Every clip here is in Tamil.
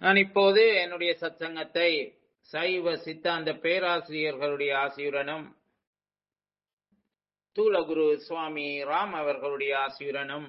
நான் இப்போது என்னுடைய சத்சங்கத்தை சைவ சித்தாந்த பேராசிரியர்களுடைய ஆசியுடனும் தூலகுரு சுவாமி ராம் அவர்களுடைய ஆசியுடனும்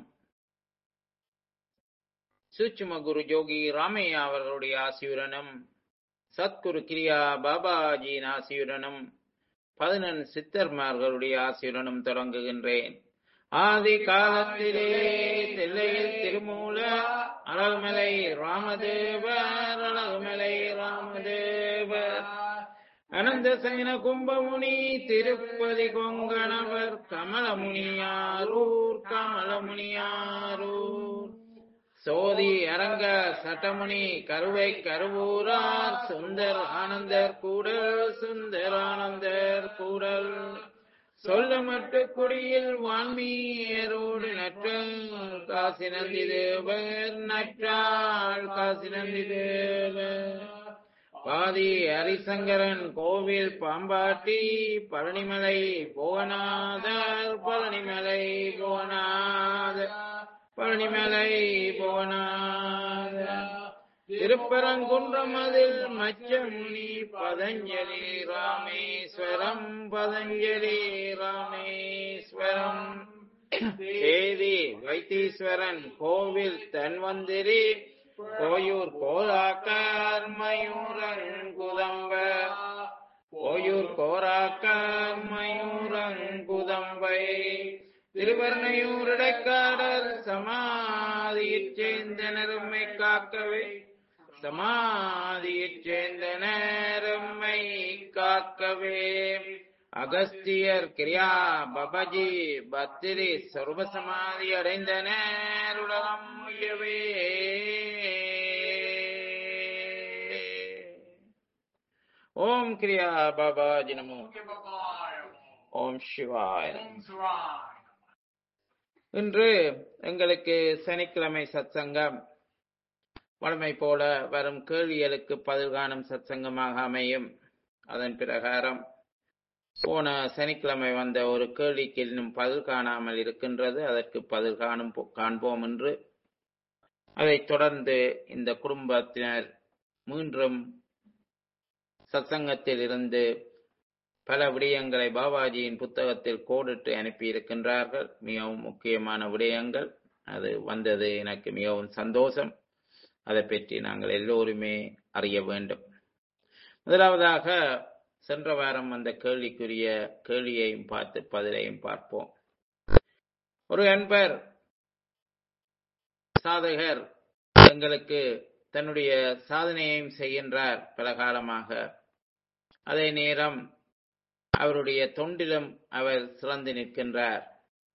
சூட்சும குரு ஜோகி ராமையா அவர்களுடைய ஆசியுடனும் சத்குரு கிரியா பாபாஜியின் ஆசியுடனும் பதினெண் சித்தர்மார்களுடைய ஆசியுடனும் தொடங்குகின்றேன் ஆதி காலத்திலே தில்லையில் திருமூல அழகுமலை ராமதேவர் அழகுமலை ராமதேவர் அனந்த சயன கும்பமுனி திருப்பதி கொங்கணவர் கமலமுனியாரூர் கமலமுனியாரூர் சோதி அரங்க சட்டமுனி கருவை கருவூரார் சுந்தர் ஆனந்தர் கூடல் சுந்தர் ஆனந்தர் கூடல் சொல்லமட்டு குடியில் வான்மீரோடு நற்றாள் காசி நந்தி தேவர் நற்றாள் காசி நந்தி தேவர் பாதி ஹரிசங்கரன் கோவில் பாம்பாட்டி பழனிமலை புவனாதர் பழனிமலை புவனாதர் பழனிமலை புவனாதர் திருப்பரங்குன்றம் அதில் மச்சமுனி பதஞ்சலி ராமேஸ்வரம் பதஞ்சலி ராமேஸ்வரம் சேதி வைத்தீஸ்வரன் கோவில் தன்வந்திரி கோயூர் கோலாக்கார் மயூரங்குதம்ப கோயூர் கோராக்கார் மயூரங்குதம்பை திருவர்ணையூரிடைக்காடல் சமாதியைச் சேர்ந்த நெருமை காக்கவே சமாதியைச் சேர்ந்த நேரம்மை காக்கவே அகஸ்தியர் கிரியா பபஜி பத்திரி சர்வசமாதி அடைந்த நேருலகம் உயவே ஓம் கிரியா பாபாஜி நமோ ஓம் சிவாய இன்று எங்களுக்கு சனிக்கிழமை சத்சங்கம் வழமை போல வரும் கேள்விகளுக்கு பதில் காணும் சத்சங்கமாக அமையும் அதன் பிரகாரம் போன சனிக்கிழமை வந்த ஒரு கேள்விக்கு இன்னும் பதில் காணாமல் இருக்கின்றது அதற்கு பதில் காணும் காண்போம் என்று அதைத் தொடர்ந்து இந்த குடும்பத்தினர் மீண்டும் சத்சங்கத்தில் இருந்து பல விடயங்களை பாபாஜியின் புத்தகத்தில் கோடிட்டு அனுப்பியிருக்கின்றார்கள் மிகவும் முக்கியமான விடயங்கள் அது வந்தது எனக்கு மிகவும் சந்தோஷம் அதை பற்றி நாங்கள் எல்லோருமே அறிய வேண்டும் முதலாவதாக சென்ற வாரம் வந்த கேள்விக்குரிய கேள்வியையும் பார்த்து பதிலையும் பார்ப்போம் ஒரு அன்பர் சாதகர் எங்களுக்கு தன்னுடைய சாதனையையும் செய்கின்றார் பல காலமாக அதே நேரம் அவருடைய தொண்டிலும் அவர் சிறந்து நிற்கின்றார்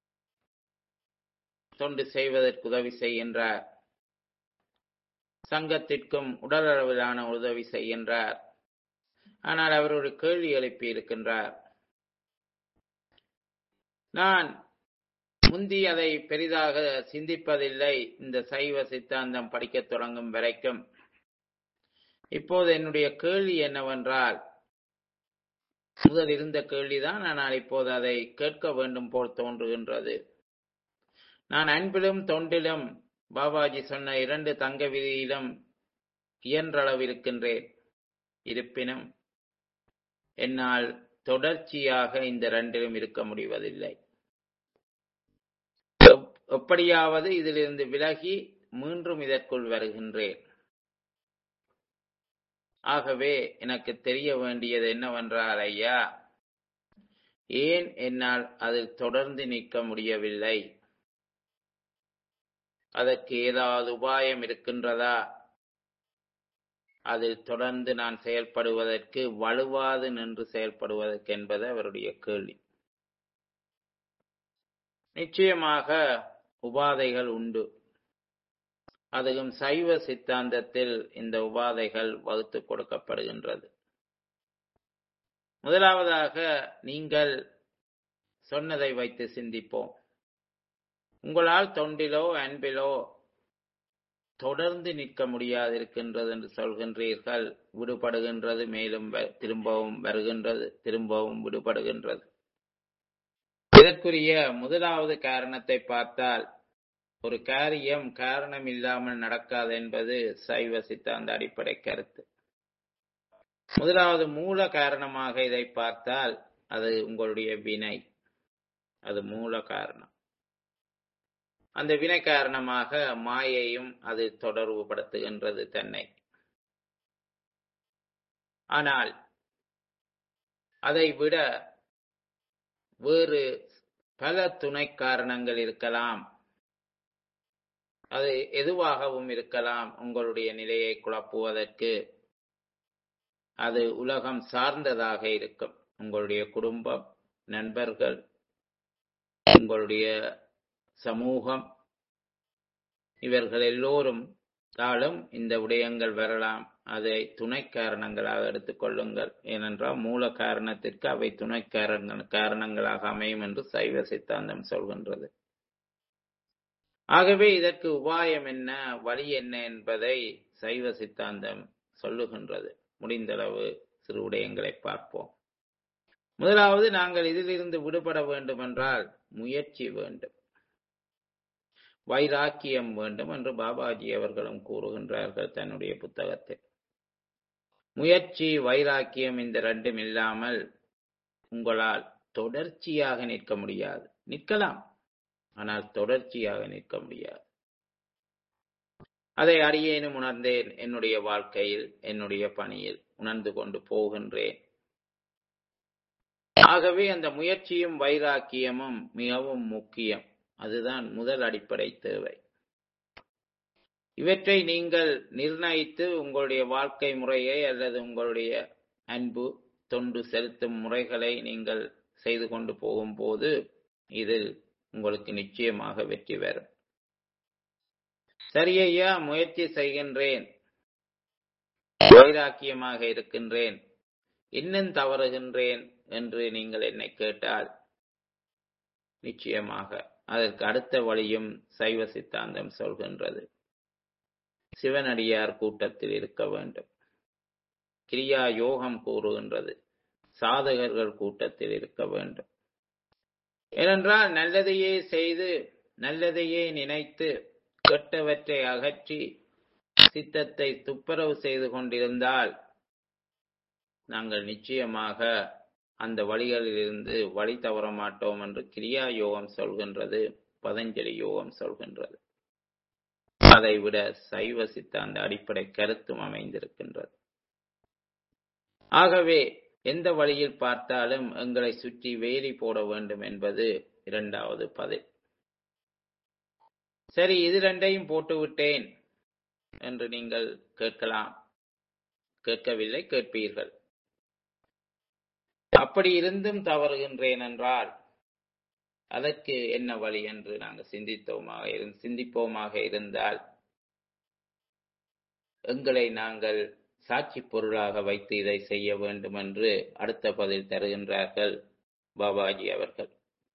தொண்டு செய்வதற்கு உதவி செய்கின்றார் சங்கத்திற்கும் உடலளவிலான உதவி செய்கின்றார் ஆனால் அவர் ஒரு கேள்வி எழுப்பி இருக்கின்றார் நான் முந்தி அதை பெரிதாக சிந்திப்பதில்லை இந்த சைவ சித்தாந்தம் படிக்கத் தொடங்கும் வரைக்கும் இப்போது என்னுடைய கேள்வி என்னவென்றால் முதல் இருந்த கேள்விதான் ஆனால் இப்போது அதை கேட்க வேண்டும் போல் தோன்றுகின்றது நான் அன்பிலும் தொண்டிலும் பாபாஜி சொன்ன இரண்டு தங்க விதியிலும் இயன்றளவு இருக்கின்றேன் இருப்பினும் என்னால் தொடர்ச்சியாக இந்த ரெண்டிலும் இருக்க முடிவதில்லை எப்படியாவது இதிலிருந்து விலகி மீண்டும் இதற்குள் வருகின்றேன் ஆகவே எனக்கு தெரிய வேண்டியது என்னவென்றால் ஐயா ஏன் என்னால் அதில் தொடர்ந்து நிற்க முடியவில்லை அதற்கு ஏதாவது உபாயம் இருக்கின்றதா அதில் தொடர்ந்து நான் செயல்படுவதற்கு வலுவாது நின்று செயல்படுவதற்கு என்பது அவருடைய கேள்வி நிச்சயமாக உபாதைகள் உண்டு அதுவும் சைவ சித்தாந்தத்தில் இந்த உபாதைகள் வகுத்து கொடுக்கப்படுகின்றது முதலாவதாக நீங்கள் சொன்னதை வைத்து சிந்திப்போம் உங்களால் தொண்டிலோ அன்பிலோ தொடர்ந்து நிற்க முடியாதிருக்கின்றது என்று சொல்கின்றீர்கள் விடுபடுகின்றது மேலும் திரும்பவும் வருகின்றது திரும்பவும் விடுபடுகின்றது இதற்குரிய முதலாவது காரணத்தை பார்த்தால் ஒரு காரியம் காரணம் இல்லாமல் நடக்காது என்பது சைவ சித்தாந்த அடிப்படை கருத்து முதலாவது மூல காரணமாக இதை பார்த்தால் அது உங்களுடைய வினை அது மூல காரணம் அந்த வினை காரணமாக மாயையும் அது தொடர்பு படுத்துகின்றது தன்னை ஆனால் அதை விட வேறு பல துணை காரணங்கள் இருக்கலாம் அது எதுவாகவும் இருக்கலாம் உங்களுடைய நிலையை குழப்புவதற்கு அது உலகம் சார்ந்ததாக இருக்கும் உங்களுடைய குடும்பம் நண்பர்கள் உங்களுடைய சமூகம் இவர்கள் எல்லோரும் தாளும் இந்த விடயங்கள் வரலாம் அதை துணை காரணங்களாக எடுத்துக்கொள்ளுங்கள் ஏனென்றால் மூல காரணத்திற்கு அவை துணை காரண காரணங்களாக அமையும் என்று சைவ சித்தாந்தம் சொல்கின்றது ஆகவே இதற்கு உபாயம் என்ன வழி என்ன என்பதை சைவ சித்தாந்தம் சொல்லுகின்றது முடிந்தளவு சிறு விடயங்களை பார்ப்போம் முதலாவது நாங்கள் இதிலிருந்து விடுபட வேண்டுமென்றால் முயற்சி வேண்டும் வைராக்கியம் வேண்டும் என்று பாபாஜி அவர்களும் கூறுகின்றார்கள் தன்னுடைய புத்தகத்தில் முயற்சி வைராக்கியம் இந்த ரெண்டும் இல்லாமல் உங்களால் தொடர்ச்சியாக நிற்க முடியாது நிற்கலாம் ஆனால் தொடர்ச்சியாக நிற்க முடியாது அதை அறியேனும் உணர்ந்தேன் என்னுடைய வாழ்க்கையில் என்னுடைய பணியில் உணர்ந்து கொண்டு போகின்றேன் ஆகவே அந்த முயற்சியும் வைராக்கியமும் மிகவும் முக்கியம் அதுதான் முதல் அடிப்படை தேவை இவற்றை நீங்கள் நிர்ணயித்து உங்களுடைய வாழ்க்கை முறையை அல்லது உங்களுடைய அன்பு தொண்டு செலுத்தும் முறைகளை நீங்கள் செய்து கொண்டு போகும்போது இதில் உங்களுக்கு நிச்சயமாக வெற்றி பெறும் சரியையா முயற்சி செய்கின்றேன் வைராக்கியமாக இருக்கின்றேன் இன்னும் தவறுகின்றேன் என்று நீங்கள் என்னை கேட்டால் நிச்சயமாக அதற்கு அடுத்த வழியும் சைவ சித்தாந்தம் சொல்கின்றது சிவனடியார் கூட்டத்தில் இருக்க வேண்டும் கிரியா யோகம் கூறுகின்றது சாதகர்கள் கூட்டத்தில் இருக்க வேண்டும் ஏனென்றால் நல்லதையே செய்து நல்லதையே நினைத்து கெட்டவற்றை அகற்றி சித்தத்தை துப்புரவு செய்து கொண்டிருந்தால் நாங்கள் நிச்சயமாக அந்த வழிகளிலிருந்து வழி தவற மாட்டோம் என்று கிரியா யோகம் சொல்கின்றது பதஞ்சலி யோகம் சொல்கின்றது அதை விட சைவ சித்தாந்த அடிப்படை கருத்தும் அமைந்திருக்கின்றது ஆகவே எந்த வழியில் பார்த்தாலும் எங்களை சுற்றி வேலி போட வேண்டும் என்பது இரண்டாவது பதில் சரி இது ரெண்டையும் போட்டுவிட்டேன் என்று நீங்கள் கேட்கலாம் கேட்கவில்லை கேட்பீர்கள் அப்படி இருந்தும் தவறுகின்றேன் என்றால் அதற்கு என்ன வழி என்று நாங்கள் சிந்தித்தோமாக இருந்து சிந்திப்போமாக இருந்தால் எங்களை நாங்கள் சாட்சி பொருளாக வைத்து இதை செய்ய வேண்டும் என்று அடுத்த பதில் தருகின்றார்கள் பாபாஜி அவர்கள்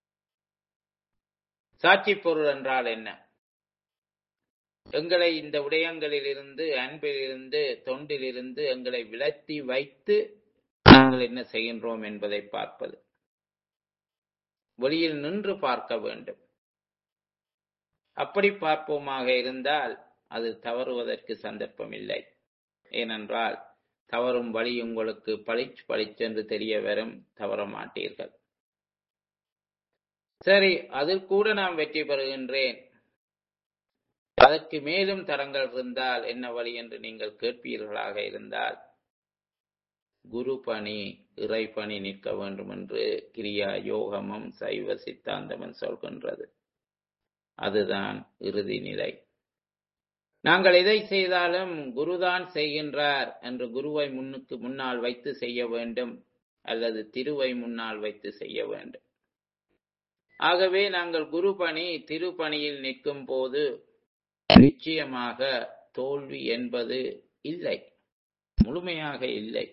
சாட்சி பொருள் என்றால் என்ன எங்களை இந்த விடயங்களிலிருந்து அன்பிலிருந்து தொண்டிலிருந்து எங்களை விலத்தி வைத்து நாங்கள் என்ன செய்கின்றோம் என்பதை பார்ப்பது வெளியில் நின்று பார்க்க வேண்டும் அப்படி பார்ப்போமாக இருந்தால் அது தவறுவதற்கு சந்தர்ப்பம் இல்லை ஏனென்றால் தவறும் வழி உங்களுக்கு பளிச் பளிச்சென்று தெரிய வரும் தவற மாட்டீர்கள் சரி அதில் கூட நான் வெற்றி பெறுகின்றேன் அதற்கு மேலும் தரங்கள் இருந்தால் என்ன வழி என்று நீங்கள் கேட்பீர்களாக இருந்தால் குரு பணி இறை பணி நிற்க வேண்டும் என்று கிரியா யோகமும் சைவ சித்தாந்தமும் சொல்கின்றது அதுதான் இறுதி நிலை நாங்கள் எதை செய்தாலும் குருதான் செய்கின்றார் என்று குருவை முன்னுக்கு முன்னால் வைத்து செய்ய வேண்டும் அல்லது திருவை முன்னால் வைத்து செய்ய வேண்டும் ஆகவே நாங்கள் குரு பணி திருப்பணியில் நிற்கும் போது நிச்சயமாக தோல்வி என்பது இல்லை முழுமையாக இல்லை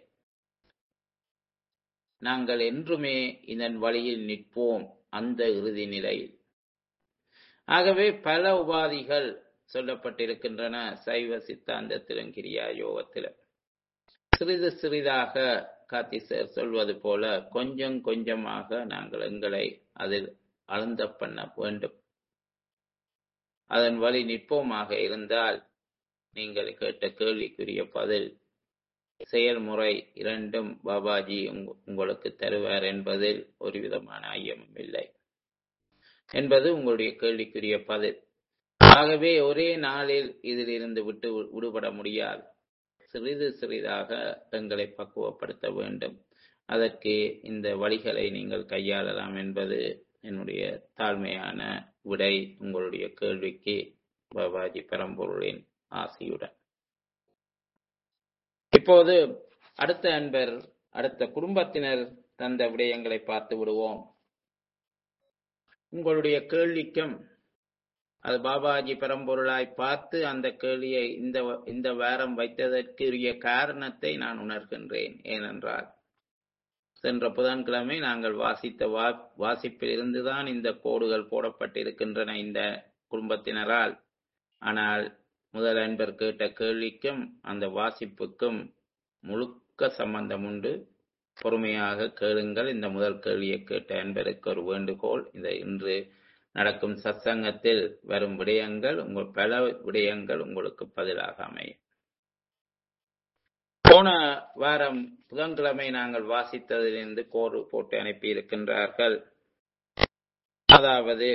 நாங்கள் என்றுமே இதன் வழியில் நிற்போம் அந்த இறுதி நிலையில் ஆகவே பல உபாதிகள் சொல்லப்பட்டிருக்கின்றன சைவ சித்தாந்தத்திலும் கிரியா யோகத்திலும் சிறிது சிறிதாக காத்திசர் சொல்வது போல கொஞ்சம் கொஞ்சமாக நாங்கள் எங்களை அதில் அழுந்த பண்ண வேண்டும் அதன் வழி நிற்போமாக இருந்தால் நீங்கள் கேட்ட கேள்விக்குரிய பதில் செயல்முறை இரண்டும் பாபாஜி உங்க- உங்களுக்கு தருவார் என்பதில் ஒரு விதமான ஐயமும் இல்லை என்பது உங்களுடைய கேள்விக்குரிய பதில் ஆகவே ஒரே நாளில் இதில் இருந்து விட்டு வி- விடுபட முடியாது சிறிது சிறிதாக எங்களை பக்குவப்படுத்த வேண்டும் அதற்கு இந்த வழிகளை நீங்கள் கையாளலாம் என்பது என்னுடைய தாழ்மையான விடை உங்களுடைய கேள்விக்கு பாபாஜி பரம்பொருளின் ஆசியுடன் இப்போது அடுத்த அன்பர் அடுத்த குடும்பத்தினர் தந்த விடயங்களை பார்த்து விடுவோம் உங்களுடைய கேள்விக்கும் அது பாபாஜி பரம்பொருளாய் பார்த்து அந்த கேள்வியை இந்த வ- இந்த வாரம் வைத்ததற்குரிய காரணத்தை நான் உணர்கின்றேன் ஏனென்றால் சென்ற புதன்கிழமை நாங்கள் வாசித்த வா வாசிப்பில் இருந்துதான் இந்த கோடுகள் போடப்பட்டிருக்கின்றன இந்த குடும்பத்தினரால் ஆனால் முதல் அன்பர் கேட்ட கேள்விக்கும் அந்த வாசிப்புக்கும் முழுக்க சம்பந்தம் உண்டு பொறுமையாக கேளுங்கள் இந்த முதல் கேள்வியை கேட்ட அன்பருக்கு ஒரு வேண்டுகோள் இந்த இன்று நடக்கும் சத்சங்கத்தில் வரும் விடயங்கள் உங்கள் பல விடயங்கள் உங்களுக்கு பதிலாக அமையும் போன வாரம் புதன்கிழமை நாங்கள் வாசித்ததிலிருந்து கோடு போட்டு அனுப்பி இருக்கின்றார்கள் அதாவது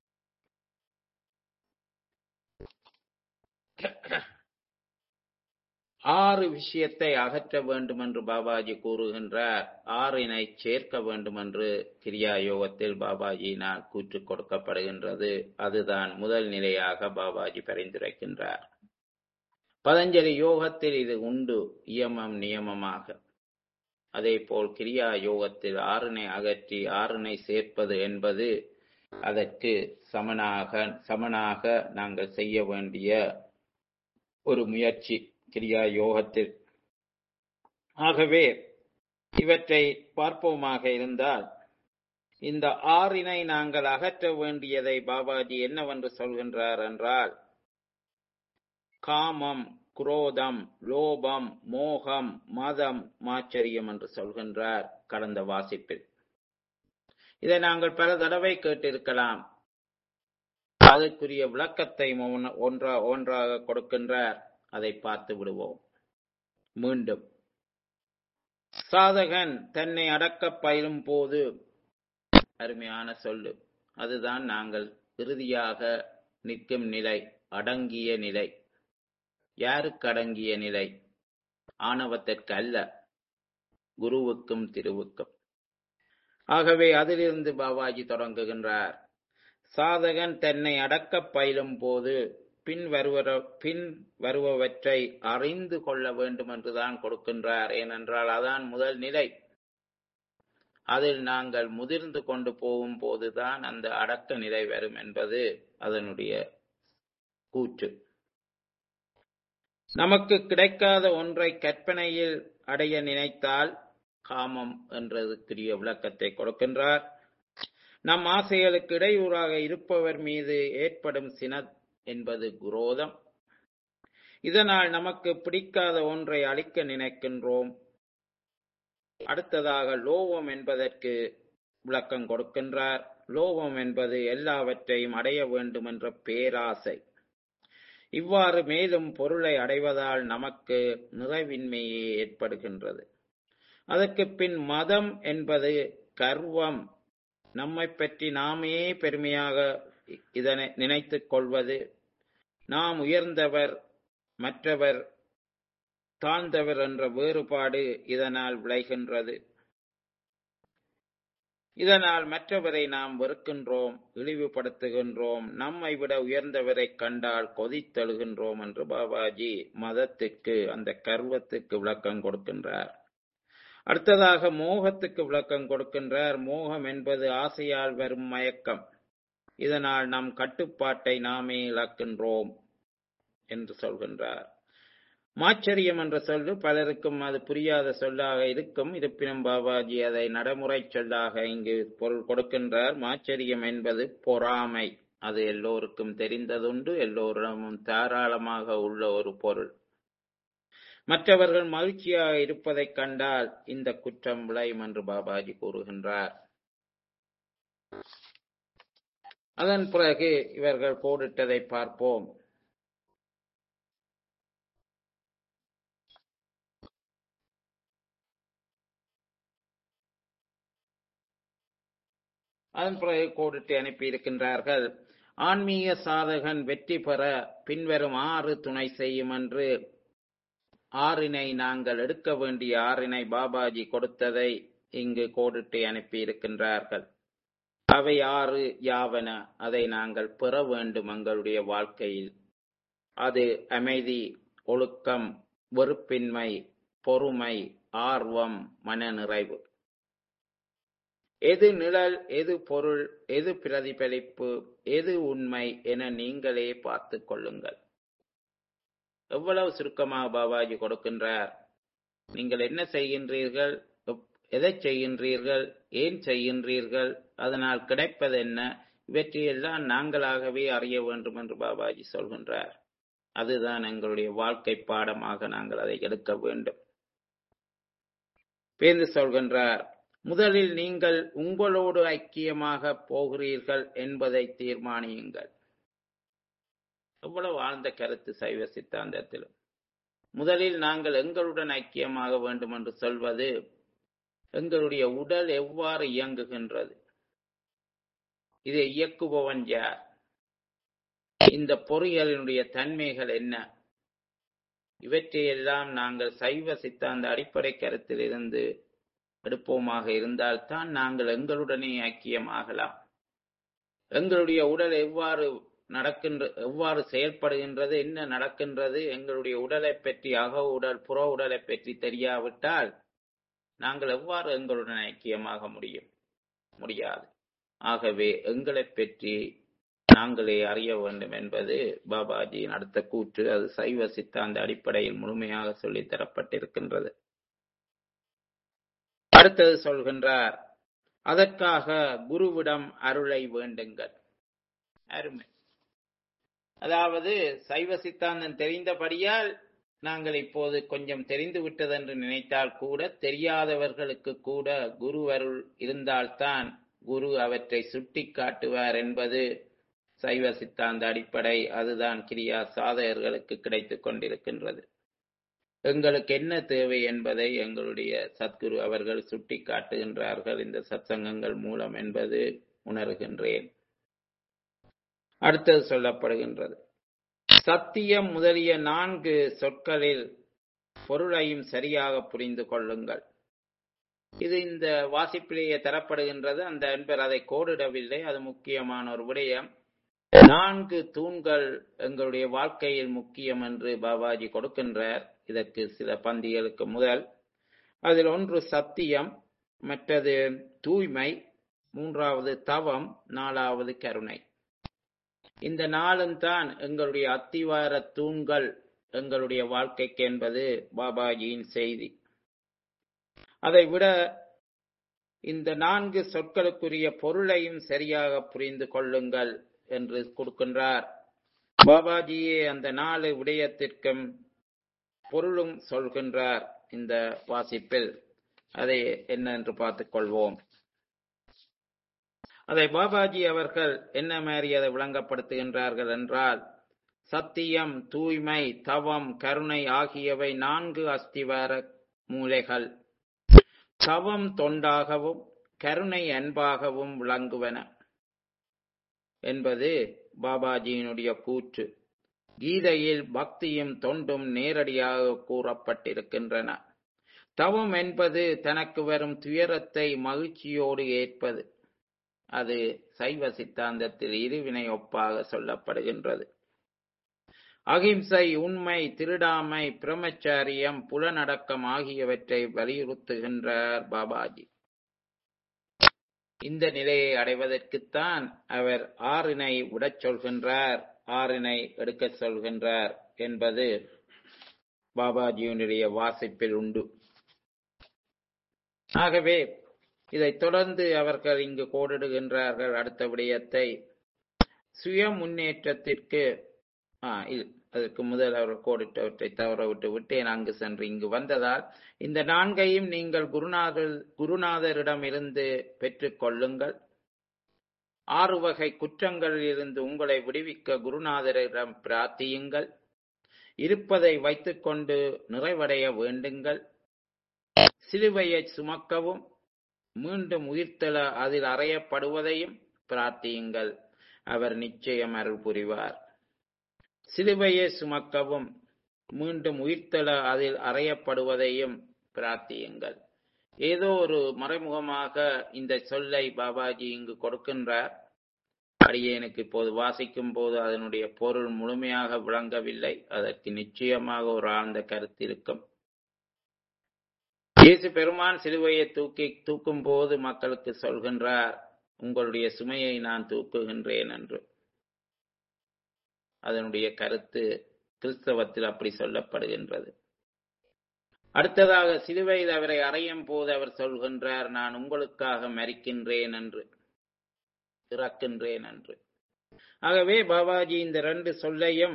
ஆறு விஷயத்தை அகற்ற வேண்டும் என்று பாபாஜி கூறுகின்றார் ஆறினை சேர்க்க வேண்டும் என்று கிரியா யோகத்தில் பாபாஜியினால் கூற்று கொடுக்கப்படுகின்றது அதுதான் முதல் நிலையாக பாபாஜி பரிந்துரைக்கின்றார் பதஞ்சலி யோகத்தில் இது உண்டு இயமம் நியமமாக அதேபோல் கிரியா யோகத்தில் ஆறினை அகற்றி ஆறினை சேர்ப்பது என்பது அதற்கு சமனாக சமனாக நாங்கள் செய்ய வேண்டிய ஒரு முயற்சி கிரியா யோகத்தில் ஆகவே இவற்றை பார்ப்போமாக இருந்தால் இந்த ஆறினை நாங்கள் அகற்ற வேண்டியதை பாபாஜி என்னவென்று சொல்கின்றார் என்றால் காமம் குரோதம் லோபம் மோகம் மதம் மாச்சரியம் என்று சொல்கின்றார் கடந்த வாசிப்பில் இதை நாங்கள் பல தடவை கேட்டிருக்கலாம் அதற்குரிய விளக்கத்தை ஒன்ன- ஒன்றா ஒன்றாக கொடுக்கின்றார் அதை பார்த்து விடுவோம் மீண்டும் சாதகன் தன்னை அடக்க பயிலும் போது அருமையான சொல்லு அதுதான் நாங்கள் இறுதியாக நிற்கும் நிலை அடங்கிய நிலை யாருக்கு அடங்கிய நிலை ஆணவத்திற்கு அல்ல குருவுக்கும் திருவுக்கும் ஆகவே அதிலிருந்து பாபாஜி தொடங்குகின்றார் சாதகன் தன்னை அடக்கப் பயிலும் போது பின் வருவர பின் வருபவற்றை அறிந்து கொள்ள வேண்டும் என்றுதான் கொடுக்கின்றார் ஏனென்றால் அதான் முதல் நிலை அதில் நாங்கள் முதிர்ந்து கொண்டு போகும் போதுதான் அந்த அடக்க நிலை வரும் என்பது அதனுடைய கூற்று நமக்கு கிடைக்காத ஒன்றை கற்பனையில் அடைய நினைத்தால் காமம் என்றதுக்குரிய விளக்கத்தை கொடுக்கின்றார் நம் ஆசைகளுக்கு இடையூறாக இருப்பவர் மீது ஏற்படும் சின என்பது குரோதம் இதனால் நமக்கு பிடிக்காத ஒன்றை அழிக்க நினைக்கின்றோம் அடுத்ததாக லோபம் என்பதற்கு விளக்கம் கொடுக்கின்றார் லோபம் என்பது எல்லாவற்றையும் அடைய வேண்டும் என்ற பேராசை இவ்வாறு மேலும் பொருளை அடைவதால் நமக்கு நிறைவின்மையே ஏற்படுகின்றது அதற்கு பின் மதம் என்பது கர்வம் நம்மை பற்றி நாமே பெருமையாக இதனை நினைத்துக் கொள்வது நாம் உயர்ந்தவர் மற்றவர் தாழ்ந்தவர் என்ற வேறுபாடு இதனால் விளைகின்றது இதனால் மற்றவரை நாம் வெறுக்கின்றோம் இழிவுபடுத்துகின்றோம் நம்மை விட உயர்ந்தவரை கண்டால் கொதித்தெழுகின்றோம் என்று பாபாஜி மதத்துக்கு அந்த கர்வத்துக்கு விளக்கம் கொடுக்கின்றார் அடுத்ததாக மோகத்துக்கு விளக்கம் கொடுக்கின்றார் மோகம் என்பது ஆசையால் வரும் மயக்கம் இதனால் நம் கட்டுப்பாட்டை நாமே இழக்கின்றோம் என்று சொல்கின்றார் மாச்சரியம் என்ற சொல்லு பலருக்கும் அது புரியாத சொல்லாக இருக்கும் இருப்பினும் பாபாஜி அதை நடைமுறை சொல்லாக இங்கு பொருள் கொடுக்கின்றார் மாச்சரியம் என்பது பொறாமை அது எல்லோருக்கும் தெரிந்ததுண்டு எல்லோரிடமும் தாராளமாக உள்ள ஒரு பொருள் மற்றவர்கள் மகிழ்ச்சியாக இருப்பதைக் கண்டால் இந்த குற்றம் விளையும் என்று பாபாஜி கூறுகின்றார் அதன் பிறகு இவர்கள் கோடிட்டதை பார்ப்போம் அதன் பிறகு கோடிட்டு அனுப்பியிருக்கின்றார்கள் ஆன்மீக சாதகன் வெற்றி பெற பின்வரும் ஆறு துணை செய்யும் என்று ஆறினை நாங்கள் எடுக்க வேண்டிய ஆறினை பாபாஜி கொடுத்ததை இங்கு கோடிட்டு அனுப்பியிருக்கின்றார்கள் அவை ஆறு யாவன அதை நாங்கள் பெற வேண்டும் எங்களுடைய வாழ்க்கையில் அது அமைதி ஒழுக்கம் வெறுப்பின்மை பொறுமை ஆர்வம் மனநிறைவு எது நிழல் எது பொருள் எது பிரதிபலிப்பு எது உண்மை என நீங்களே பார்த்து கொள்ளுங்கள் எவ்வளவு சுருக்கமாக பாபாஜி கொடுக்கின்றார் நீங்கள் என்ன செய்கின்றீர்கள் எதை செய்கின்றீர்கள் ஏன் செய்கின்றீர்கள் அதனால் கிடைப்பது என்ன இவற்றையெல்லாம் நாங்களாகவே அறிய வேண்டும் என்று பாபாஜி சொல்கின்றார் அதுதான் எங்களுடைய வாழ்க்கை பாடமாக நாங்கள் அதை எடுக்க வேண்டும் பேந்து சொல்கின்றார் முதலில் நீங்கள் உங்களோடு ஐக்கியமாக போகிறீர்கள் என்பதை தீர்மானியுங்கள் எவ்வளவு ஆழ்ந்த கருத்து சைவ சித்தாந்தத்திலும் முதலில் நாங்கள் எங்களுடன் ஐக்கியமாக வேண்டும் என்று சொல்வது எங்களுடைய உடல் எவ்வாறு இயங்குகின்றது இதை இயக்குபவன் யார் இந்த பொறியியலினுடைய தன்மைகள் என்ன இவற்றையெல்லாம் நாங்கள் சைவ சித்தாந்த அடிப்படை கருத்தில் இருந்து எடுப்போமாக இருந்தால்தான் நாங்கள் எங்களுடனே ஐக்கியமாகலாம் எங்களுடைய உடல் எவ்வாறு நடக்கின்ற எவ்வாறு செயல்படுகின்றது என்ன நடக்கின்றது எங்களுடைய உடலை பற்றி அக உடல் புற உடலை பற்றி தெரியாவிட்டால் நாங்கள் எவ்வாறு எங்களுடன் ஐக்கியமாக முடியும் முடியாது ஆகவே எங்களை பற்றி நாங்களே அறிய வேண்டும் என்பது பாபாஜியின் அடுத்த கூற்று அது சைவ சித்தாந்த அடிப்படையில் முழுமையாக சொல்லித் தரப்பட்டிருக்கின்றது அடுத்தது சொல்கின்றார் அதற்காக குருவிடம் அருளை வேண்டுங்கள் அருமை அதாவது சைவ சித்தாந்தம் தெரிந்தபடியால் நாங்கள் இப்போது கொஞ்சம் தெரிந்து விட்டதென்று நினைத்தால் கூட தெரியாதவர்களுக்கு கூட குரு அருள் இருந்தால்தான் குரு அவற்றை சுட்டி காட்டுவார் என்பது சைவ சித்தாந்த அடிப்படை அதுதான் கிரியா சாதகர்களுக்கு கிடைத்துக் கொண்டிருக்கின்றது எங்களுக்கு என்ன தேவை என்பதை எங்களுடைய சத்குரு அவர்கள் சுட்டி காட்டுகின்றார்கள் இந்த சத்சங்கங்கள் மூலம் என்பது உணர்கின்றேன் அடுத்தது சொல்லப்படுகின்றது சத்தியம் முதலிய நான்கு சொற்களில் பொருளையும் சரியாக புரிந்து கொள்ளுங்கள் இது இந்த வாசிப்பிலேயே தரப்படுகின்றது அந்த அன்பர் அதை கோடிடவில்லை அது முக்கியமான ஒரு விடயம் நான்கு தூண்கள் எங்களுடைய வாழ்க்கையில் முக்கியம் என்று பாபாஜி கொடுக்கின்றார் இதற்கு சில பந்திகளுக்கு முதல் அதில் ஒன்று சத்தியம் மற்றது தூய்மை மூன்றாவது தவம் நாலாவது கருணை இந்த நாளும் தான் எங்களுடைய அத்திவார தூண்கள் எங்களுடைய வாழ்க்கைக்கு என்பது பாபாஜியின் செய்தி அதை விட இந்த நான்கு சொற்களுக்குரிய பொருளையும் சரியாக புரிந்து கொள்ளுங்கள் என்று கொடுக்கின்றார் பாபாஜியே அந்த நாலு விடயத்திற்கும் பொருளும் சொல்கின்றார் இந்த வாசிப்பில் அதை என்ன என்று பார்த்துக் கொள்வோம் அதை பாபாஜி அவர்கள் என்ன மாதிரி அதை விளங்கப்படுத்துகின்றார்கள் என்றால் சத்தியம் தூய்மை தவம் கருணை ஆகியவை நான்கு அஸ்திவார மூலைகள் தவம் தொண்டாகவும் கருணை அன்பாகவும் விளங்குவன என்பது பாபாஜியினுடைய கூற்று கீதையில் பக்தியும் தொண்டும் நேரடியாக கூறப்பட்டிருக்கின்றன தவம் என்பது தனக்கு வரும் துயரத்தை மகிழ்ச்சியோடு ஏற்பது அது சைவ சித்தாந்தத்தில் இருவினை ஒப்பாக சொல்லப்படுகின்றது அகிம்சை உண்மை திருடாமை பிரம்மச்சாரியம் புலனடக்கம் ஆகியவற்றை வலியுறுத்துகின்றார் பாபாஜி இந்த நிலையை அடைவதற்குத்தான் அவர் ஆறினை விடச் சொல்கின்றார் ஆறினை எடுக்கச் சொல்கின்றார் என்பது பாபாஜியினுடைய வாசிப்பில் உண்டு ஆகவே இதைத் தொடர்ந்து அவர்கள் இங்கு கோடிடுகின்றார்கள் அடுத்த விடயத்தை சுய முன்னேற்றத்திற்கு ஆ, இல்- அதற்கு முதல் அவர் கோடிட்டவற்றை தவற விட்டு விட்டேன் அங்கு சென்று இங்கு வந்ததால் இந்த நான்கையும் நீங்கள் குருநாதர் குருநாதரிடம் இருந்து பெற்றுக் கொள்ளுங்கள் ஆறு வகை குற்றங்களில் இருந்து உங்களை விடுவிக்க குருநாதரிடம் பிரார்த்தியுங்கள் இருப்பதை வைத்துக்கொண்டு நிறைவடைய வேண்டுங்கள் சிலுவையை சுமக்கவும் மீண்டும் உயிர்த்தெழ அதில் அறையப்படுவதையும் பிரார்த்தியுங்கள் அவர் நிச்சயம் அருள் புரிவார் சிலுவையை சுமக்கவும் மீண்டும் உயிர்த்தெழ அதில் அறையப்படுவதையும் பிரார்த்தியுங்கள் ஏதோ ஒரு மறைமுகமாக இந்த சொல்லை பாபாஜி இங்கு கொடுக்கின்றார் அடியேனுக்கு இப்போது வாசிக்கும் போது அதனுடைய பொருள் முழுமையாக விளங்கவில்லை அதற்கு நிச்சயமாக ஒரு ஆழ்ந்த கருத்து இருக்கும் இயேசு பெருமான் சிலுவையை தூக்கி தூக்கும் போது மக்களுக்கு சொல்கின்றார் உங்களுடைய சுமையை நான் தூக்குகின்றேன் என்று அதனுடைய கருத்து கிறிஸ்தவத்தில் அப்படி சொல்லப்படுகின்றது அடுத்ததாக சிலுவையில் அவரை அறையும் போது அவர் சொல்கின்றார் நான் உங்களுக்காக மறிக்கின்றேன் என்று இறக்கின்றேன் என்று ஆகவே பாபாஜி இந்த ரெண்டு சொல்லையும்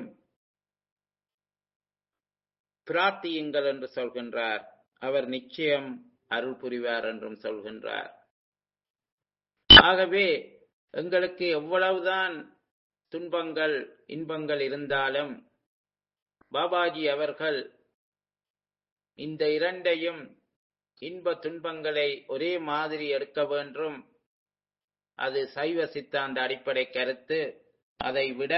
பிரார்த்தியுங்கள் என்று சொல்கின்றார் அவர் நிச்சயம் அருள் புரிவார் என்றும் சொல்கின்றார் ஆகவே எங்களுக்கு எவ்வளவுதான் துன்பங்கள் இன்பங்கள் இருந்தாலும் பாபாஜி அவர்கள் இந்த இரண்டையும் இன்ப துன்பங்களை ஒரே மாதிரி எடுக்க வேண்டும் அது சைவ சித்தாந்த அடிப்படை கருத்து அதை விட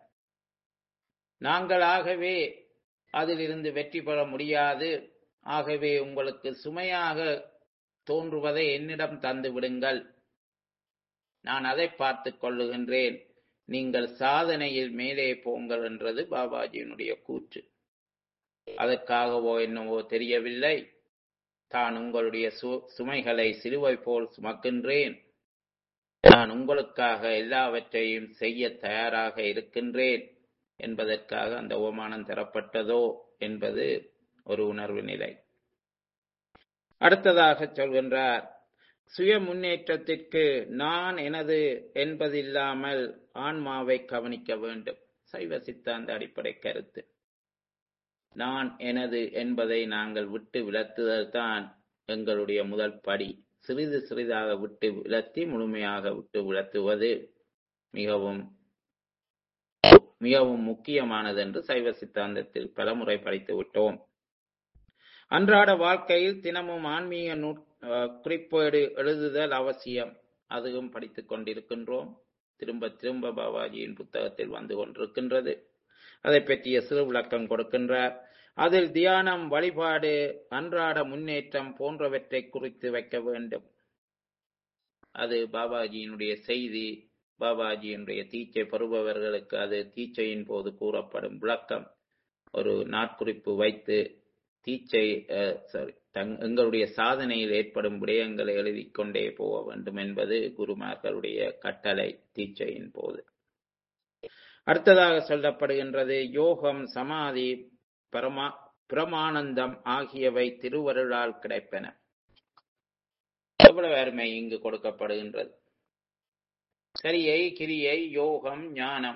நாங்களாகவே அதிலிருந்து வெற்றி பெற முடியாது ஆகவே உங்களுக்கு சுமையாக தோன்றுவதை என்னிடம் தந்து விடுங்கள் நான் அதை பார்த்து கொள்ளுகின்றேன் நீங்கள் சாதனையில் மேலே போங்கள் என்றது பாபாஜியினுடைய கூற்று அதற்காகவோ என்னவோ தெரியவில்லை தான் உங்களுடைய சு சுமைகளை சிலுவை போல் சுமக்கின்றேன் நான் உங்களுக்காக எல்லாவற்றையும் செய்ய தயாராக இருக்கின்றேன் என்பதற்காக அந்த ஓமானம் தரப்பட்டதோ என்பது ஒரு உணர்வு நிலை அடுத்ததாக சொல்கின்றார் சுய முன்னேற்றத்திற்கு நான் எனது என்பதில்லாமல் ஆன்மாவை கவனிக்க வேண்டும் சைவ சித்தாந்த அடிப்படை கருத்து நான் எனது என்பதை நாங்கள் விட்டு விளத்துதல் தான் எங்களுடைய முதல் படி சிறிது சிறிதாக விட்டு விளத்தி முழுமையாக விட்டு விளத்துவது மிகவும் மிகவும் முக்கியமானது என்று சைவ சித்தாந்தத்தில் பலமுறை படித்து விட்டோம் அன்றாட வாழ்க்கையில் தினமும் ஆன்மீக நூ குறிப்பேடு எழுதுதல் அவசியம் அதுவும் படித்துக் கொண்டிருக்கின்றோம் திரும்ப திரும்ப பாபாஜியின் புத்தகத்தில் வந்து கொண்டிருக்கின்றது அதை பற்றிய சிறு விளக்கம் கொடுக்கின்றார் அதில் தியானம் வழிபாடு அன்றாட முன்னேற்றம் போன்றவற்றை குறித்து வைக்க வேண்டும் அது பாபாஜியினுடைய செய்தி பாபாஜியினுடைய தீச்சை பெறுபவர்களுக்கு அது தீச்சையின் போது கூறப்படும் விளக்கம் ஒரு நாட்குறிப்பு வைத்து தீச்சை சாரி தங் எங்களுடைய சாதனையில் ஏற்படும் விடயங்களை எழுதி கொண்டே போக வேண்டும் என்பது குருமார்களுடைய கட்டளை தீச்சையின் போது அடுத்ததாக சொல்லப்படுகின்றது யோகம் சமாதி பரமா பிரமானந்தம் ஆகியவை திருவருளால் கிடைப்பன எவ்வளவு அருமை இங்கு கொடுக்கப்படுகின்றது சரியை கிரியை யோகம் ஞானம்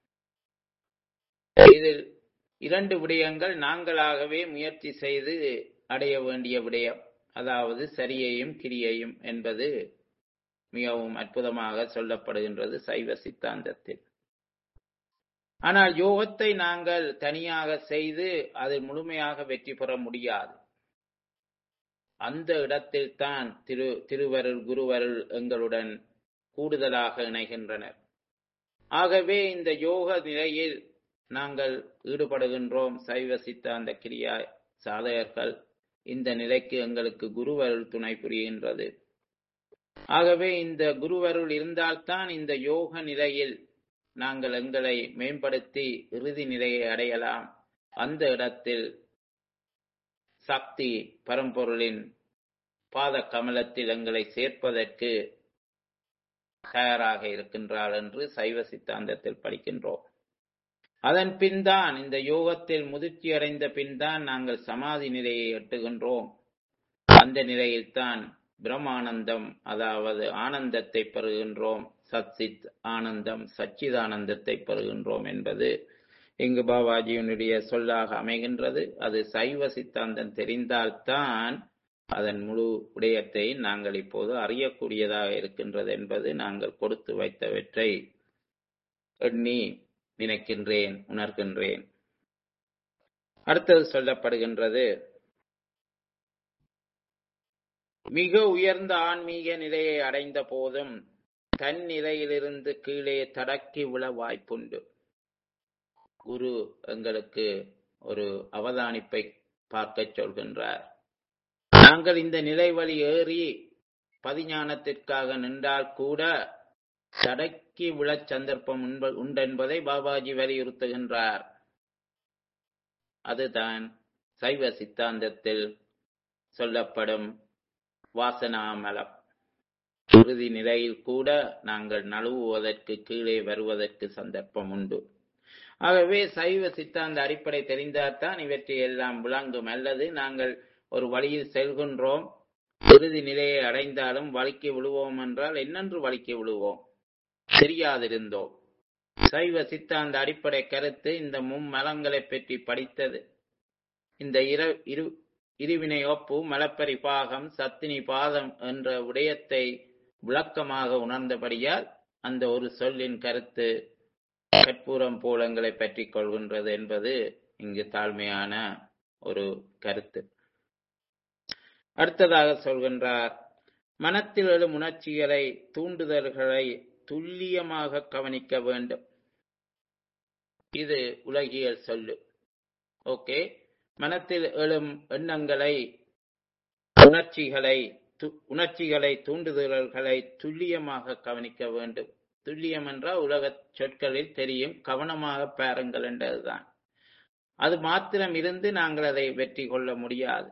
இதில் இரண்டு விடயங்கள் நாங்களாகவே முயற்சி செய்து அடைய வேண்டிய விடயம் அதாவது சரியையும் கிரியையும் என்பது மிகவும் அற்புதமாக சொல்லப்படுகின்றது சைவ சித்தாந்தத்தில் ஆனால் யோகத்தை நாங்கள் தனியாக செய்து அதில் முழுமையாக வெற்றி பெற முடியாது அந்த இடத்தில் தான் திரு திருவருள் குருவருள் எங்களுடன் கூடுதலாக இணைகின்றனர் ஆகவே இந்த யோக நிலையில் நாங்கள் ஈடுபடுகின்றோம் சைவ சித்தாந்த கிரியா சாதகர்கள் இந்த நிலைக்கு எங்களுக்கு குருவருள் துணை புரிகின்றது ஆகவே இந்த குருவருள் இருந்தால்தான் இந்த யோக நிலையில் நாங்கள் எங்களை மேம்படுத்தி இறுதி நிலையை அடையலாம் அந்த இடத்தில் சக்தி பரம்பொருளின் பாத கமலத்தில் எங்களை சேர்ப்பதற்கு தயாராக இருக்கின்றாள் என்று சைவ சித்தாந்தத்தில் படிக்கின்றோம் அதன் பின்தான் இந்த யோகத்தில் முதிர்ச்சி அடைந்த பின்தான் நாங்கள் சமாதி நிலையை எட்டுகின்றோம் அந்த நிலையில்தான் பிரம்மானந்தம் அதாவது ஆனந்தத்தை பெறுகின்றோம் சச்சித் ஆனந்தம் சச்சிதானந்தத்தை பெறுகின்றோம் என்பது இங்கு பாபாஜியினுடைய சொல்லாக அமைகின்றது அது சைவ சித்தாந்தம் தெரிந்தால்தான் அதன் முழு விடயத்தை நாங்கள் இப்போது அறியக்கூடியதாக இருக்கின்றது என்பது நாங்கள் கொடுத்து வைத்தவற்றை எண்ணி நினைக்கின்றேன் உணர்கின்றேன் அடுத்தது சொல்லப்படுகின்றது மிக உயர்ந்த ஆன்மீக நிலையை அடைந்த போதும் தன் நிலையிலிருந்து கீழே தடக்கி விழ வாய்ப்புண்டு குரு எங்களுக்கு ஒரு அவதானிப்பை பார்க்கச் சொல்கின்றார் நாங்கள் இந்த நிலை வழி ஏறி பதிஞானத்திற்காக நின்றால் கூட தடக்கி விழச் சந்தர்ப்பம் உண்ப- உண்டென்பதை பாபாஜி வலியுறுத்துகின்றார் அதுதான் சைவ சித்தாந்தத்தில் சொல்லப்படும் வாசனாமலம் இறுதி நிலையில் கூட நாங்கள் நழுவுவதற்கு கீழே வருவதற்கு சந்தர்ப்பம் உண்டு ஆகவே சைவ சித்தாந்த அடிப்படை தெரிந்தால்தான் இவற்றை எல்லாம் விளங்கும் அல்லது நாங்கள் ஒரு வழியில் செல்கின்றோம் இறுதி நிலையை அடைந்தாலும் வலிக்கு விழுவோம் என்றால் என்னென்று வலிக்கு விழுவோம் தெரியாதிருந்தோம் சைவ சித்தாந்த அடிப்படை கருத்து இந்த மும்மலங்களை பற்றி படித்தது இந்த இர இரு இருவினை ஒப்பு மலப்பரி பாகம் சத்தினி பாதம் என்ற விடயத்தை விளக்கமாக உணர்ந்தபடியால் அந்த ஒரு சொல்லின் கருத்து கற்பூரம் போலங்களை பற்றி கொள்கின்றது என்பது இங்கு தாழ்மையான ஒரு கருத்து அடுத்ததாக சொல்கின்றார் மனத்தில் எழும் உணர்ச்சிகளை தூண்டுதல்களை துல்லியமாக கவனிக்க வேண்டும் இது உலகியல் சொல்லு ஓகே மனத்தில் எழும் எண்ணங்களை உணர்ச்சிகளை து- உணர்ச்சிகளை தூண்டுதல்களை துல்லியமாக கவனிக்க வேண்டும் துல்லியம் என்றால் உலக சொற்களில் தெரியும் கவனமாக பாருங்கள் என்றதுதான் அது மாத்திரம் இருந்து நாங்கள் அதை வெற்றி கொள்ள முடியாது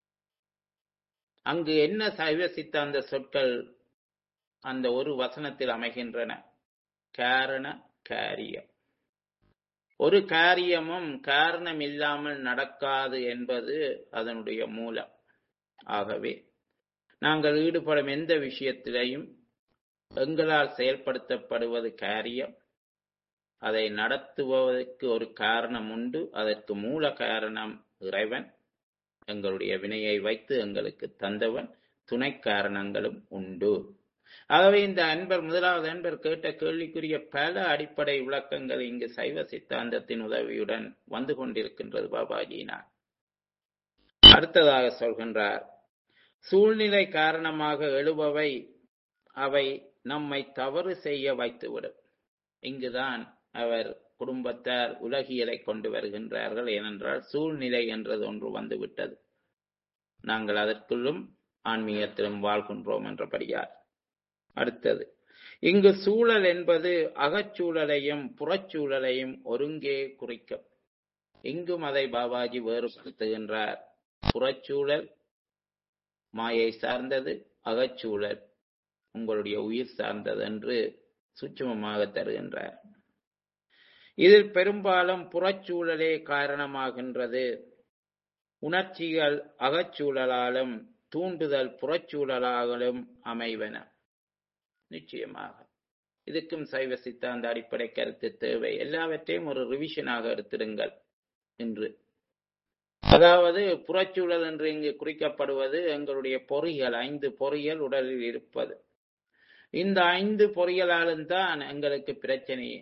அங்கு என்ன சைவ சித்தாந்த சொற்கள் அந்த ஒரு வசனத்தில் அமைகின்றன காரண காரியம் ஒரு காரியமும் காரணம் இல்லாமல் நடக்காது என்பது அதனுடைய மூலம் ஆகவே நாங்கள் ஈடுபடும் எந்த விஷயத்திலையும் எங்களால் செயல்படுத்தப்படுவது காரியம் அதை நடத்துவதற்கு ஒரு காரணம் உண்டு அதற்கு மூல காரணம் இறைவன் எங்களுடைய வினையை வைத்து எங்களுக்கு தந்தவன் துணை காரணங்களும் உண்டு ஆகவே இந்த அன்பர் முதலாவது அன்பர் கேட்ட கேள்விக்குரிய பல அடிப்படை விளக்கங்கள் இங்கு சைவ சித்தாந்தத்தின் உதவியுடன் வந்து கொண்டிருக்கின்றது பாபாஜியினார் அடுத்ததாக சொல்கின்றார் சூழ்நிலை காரணமாக எழுபவை அவை நம்மை தவறு செய்ய வைத்துவிடும் இங்குதான் அவர் குடும்பத்தார் உலகியலை கொண்டு வருகின்றார்கள் ஏனென்றால் சூழ்நிலை என்றது ஒன்று வந்துவிட்டது நாங்கள் அதற்குள்ளும் ஆன்மீகத்திலும் வாழ்கின்றோம் என்றபடியார் அடுத்தது இங்கு சூழல் என்பது அகச்சூழலையும் புறச்சூழலையும் ஒருங்கே குறிக்கும் இங்கும் அதை பாபாஜி வேறுபடுத்துகின்றார் புறச்சூழல் மாயை சார்ந்தது அகச்சூழல் உங்களுடைய உயிர் சார்ந்தது என்று சூட்சுமமாக தருகின்றார் இதில் பெரும்பாலும் புறச்சூழலே காரணமாகின்றது உணர்ச்சிகள் அகச்சூழலாலும் தூண்டுதல் புறச்சூழலாலும் அமைவன நிச்சயமாக இதுக்கும் சைவ சித்தாந்த அடிப்படை கருத்து தேவை எல்லாவற்றையும் ஒரு ரிவிஷனாக எடுத்திடுங்கள் என்று அதாவது புறச்சூழல் என்று இங்கு குறிக்கப்படுவது எங்களுடைய பொறிகள் ஐந்து பொறிகள் உடலில் இருப்பது இந்த ஐந்து பொறிகளாலும் தான் எங்களுக்கு பிரச்சனையே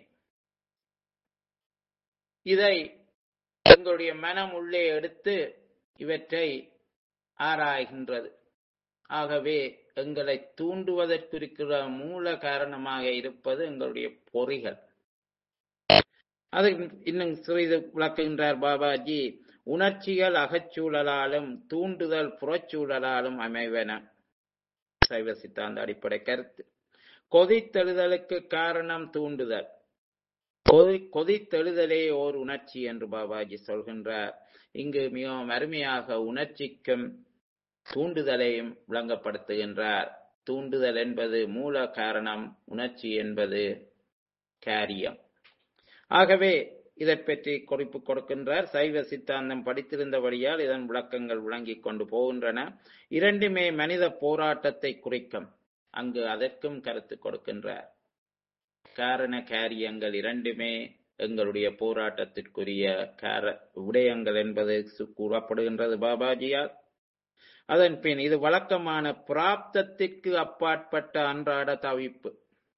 இதை எங்களுடைய மனம் உள்ளே எடுத்து இவற்றை ஆராய்கின்றது ஆகவே எங்களை தூண்டுவதற்கிருக்கிற மூல காரணமாக இருப்பது எங்களுடைய பொறிகள் அது இன்னும் சிறிது விளக்குகின்றார் பாபாஜி உணர்ச்சிகள் அகச்சூழலாலும் தூண்டுதல் புறச்சூழலாலும் அமைவன சைவ சித்தாந்த அடிப்படை கருத்து கொதித்தெழுதலுக்கு காரணம் தூண்டுதல் கொதி கொதித்தெழுதலே ஓர் உணர்ச்சி என்று பாபாஜி சொல்கின்றார் இங்கு மிகவும் அருமையாக உணர்ச்சிக்கும் தூண்டுதலையும் விளங்கப்படுத்துகின்றார் தூண்டுதல் என்பது மூல காரணம் உணர்ச்சி என்பது காரியம் ஆகவே இதை பற்றி குறிப்பு கொடுக்கின்றார் சைவ சித்தாந்தம் படித்திருந்தபடியால் இதன் விளக்கங்கள் விளங்கிக் கொண்டு போகின்றன இரண்டுமே மனித போராட்டத்தை குறிக்கும் அங்கு அதற்கும் கருத்து கொடுக்கின்றார் காரண காரியங்கள் இரண்டுமே எங்களுடைய போராட்டத்திற்குரிய கார விடயங்கள் என்பது சு- கூறப்படுகின்றது பாபாஜியால் அதன் பின் இது வழக்கமான பிராப்தத்திற்கு அப்பாற்பட்ட அன்றாட தவிப்பு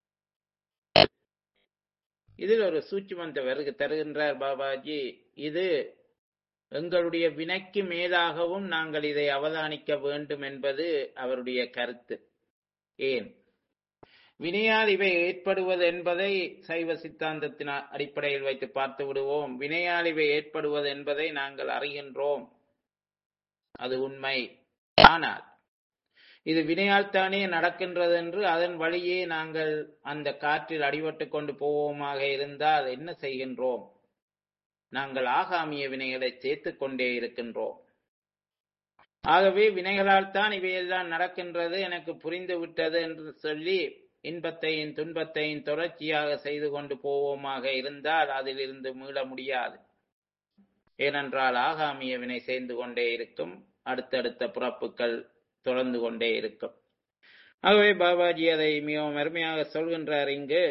இதில் ஒரு சூட்சுமந்த வருக தருகின்றார் பாபாஜி இது எங்களுடைய வினைக்கு மேலாகவும் நாங்கள் இதை அவதானிக்க வேண்டும் என்பது அவருடைய கருத்து ஏன் வினையால் இவை ஏற்படுவது என்பதை சைவ சித்தாந்தத்தின் அடிப்படையில் வைத்து பார்த்து விடுவோம் வினையால் இவை ஏற்படுவது என்பதை நாங்கள் அறிகின்றோம் அது உண்மை ஆனால் இது வினையால் தானே நடக்கின்றது என்று அதன் வழியே நாங்கள் அந்த காற்றில் அடிபட்டு கொண்டு போவோமாக இருந்தால் என்ன செய்கின்றோம் நாங்கள் ஆகாமிய வினைகளை சேர்த்து கொண்டே இருக்கின்றோம் ஆகவே வினைகளால் தான் இவையெல்லாம் நடக்கின்றது எனக்கு புரிந்து விட்டது என்று சொல்லி இன்பத்தையும் துன்பத்தையும் தொடர்ச்சியாக செய்து கொண்டு போவோமாக இருந்தால் அதிலிருந்து மீள முடியாது ஏனென்றால் ஆகாமிய வினை சேர்ந்து கொண்டே இருக்கும் அடுத்தடுத்த பிறப்புகள் தொடர்ந்து கொண்டே இருக்கும் ஆகவே பாபாஜி அதை மிகவும் அருமையாக சொல்கின்றார் இங்கு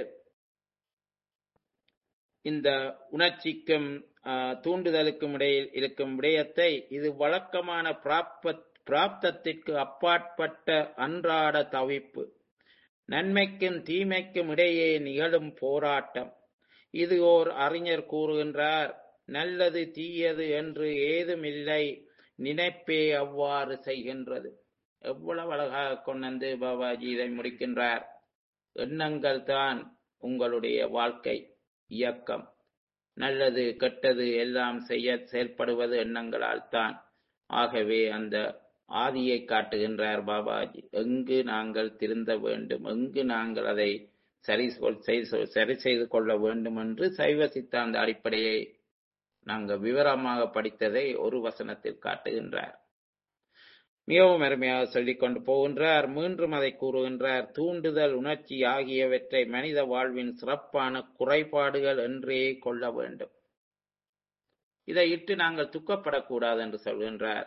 இந்த உணர்ச்சிக்கும் தூண்டுதலுக்கும் இடையில் இருக்கும் விடயத்தை இது வழக்கமான பிராப்ப பிராப்தத்திற்கு அப்பாற்பட்ட அன்றாட தவிப்பு நன்மைக்கும் தீமைக்கும் இடையே நிகழும் போராட்டம் இது ஓர் அறிஞர் கூறுகின்றார் நல்லது தீயது என்று ஏதுமில்லை நினைப்பே அவ்வாறு செய்கின்றது எவ்வளவு அழகாக கொண்டு பாபாஜி இதை முடிக்கின்றார் எண்ணங்கள் தான் உங்களுடைய வாழ்க்கை இயக்கம் நல்லது கெட்டது எல்லாம் செய்ய செயல்படுவது எண்ணங்களால் தான் ஆகவே அந்த ஆதியை காட்டுகின்றார் பாபாஜி எங்கு நாங்கள் திருந்த வேண்டும் எங்கு நாங்கள் அதை சரி சரி செய்து கொள்ள வேண்டும் என்று சைவ சித்தாந்த அடிப்படையை நாங்கள் விவரமாக படித்ததை ஒரு வசனத்தில் காட்டுகின்றார் மிகவும் அருமையாக சொல்லிக் கொண்டு போகின்றார் மீண்டும் அதை கூறுகின்றார் தூண்டுதல் உணர்ச்சி ஆகியவற்றை மனித வாழ்வின் சிறப்பான குறைபாடுகள் என்றே கொள்ள வேண்டும் இதை இட்டு நாங்கள் துக்கப்படக்கூடாது என்று சொல்கின்றார்